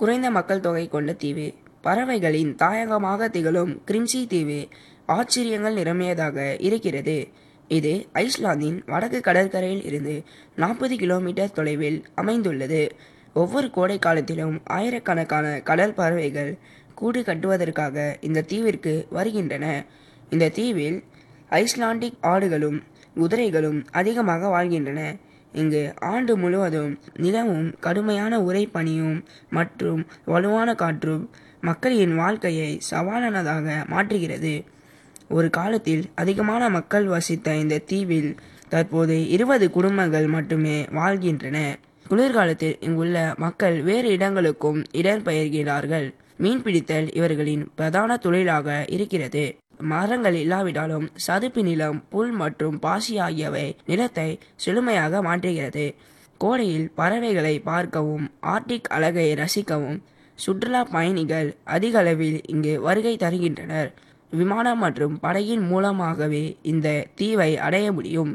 குறைந்த மக்கள் தொகை கொண்ட தீவு பறவைகளின் தாயகமாக திகழும் கிரிம்சி தீவு ஆச்சரியங்கள் நிரம்பியதாக இருக்கிறது இது ஐஸ்லாந்தின் வடக்கு கடற்கரையில் இருந்து நாற்பது கிலோமீட்டர் தொலைவில் அமைந்துள்ளது ஒவ்வொரு கோடை காலத்திலும் ஆயிரக்கணக்கான கடல் பறவைகள் கூடு கட்டுவதற்காக இந்த தீவிற்கு வருகின்றன இந்த தீவில் ஐஸ்லாண்டிக் ஆடுகளும் குதிரைகளும் அதிகமாக வாழ்கின்றன இங்கு ஆண்டு முழுவதும் நிலவும் கடுமையான உறைபனியும் மற்றும் வலுவான காற்றும் மக்களின் வாழ்க்கையை சவாலானதாக மாற்றுகிறது ஒரு காலத்தில் அதிகமான மக்கள் வசித்த இந்த தீவில் தற்போது இருபது குடும்பங்கள் மட்டுமே வாழ்கின்றன குளிர்காலத்தில் இங்குள்ள மக்கள் வேறு இடங்களுக்கும் இடம்பெயர்கிறார்கள் மீன்பிடித்தல் இவர்களின் பிரதான தொழிலாக இருக்கிறது மரங்கள் இல்லாவிட்டாலும் சதுப்பு நிலம் புல் மற்றும் பாசி ஆகியவை நிலத்தை செழுமையாக மாற்றுகிறது கோடையில் பறவைகளை பார்க்கவும் ஆர்டிக் அழகை ரசிக்கவும் சுற்றுலா பயணிகள் அதிக அளவில் இங்கு வருகை தருகின்றனர் விமானம் மற்றும் படகின் மூலமாகவே இந்த தீவை அடைய முடியும்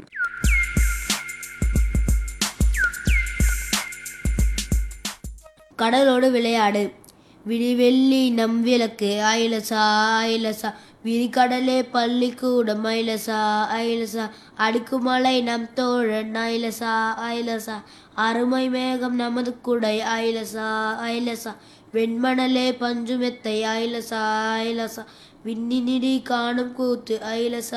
கடலோடு விளையாடு விடிவெள்ளி நம் விளக்கு ஐலசா ஐலசா விரிகடலே பள்ளிக்கூடம் ஐலசா ஐலசா அடுக்குமலை நம் தோழன் ஐலசா ஐலசா அருமை மேகம் நமது குடை ஐலசா ஐலசா வெண்மணலே பஞ்சுமெத்தை ஐலசா ஐலசா விண்ணினிடி காணும் கூத்து ஐலசா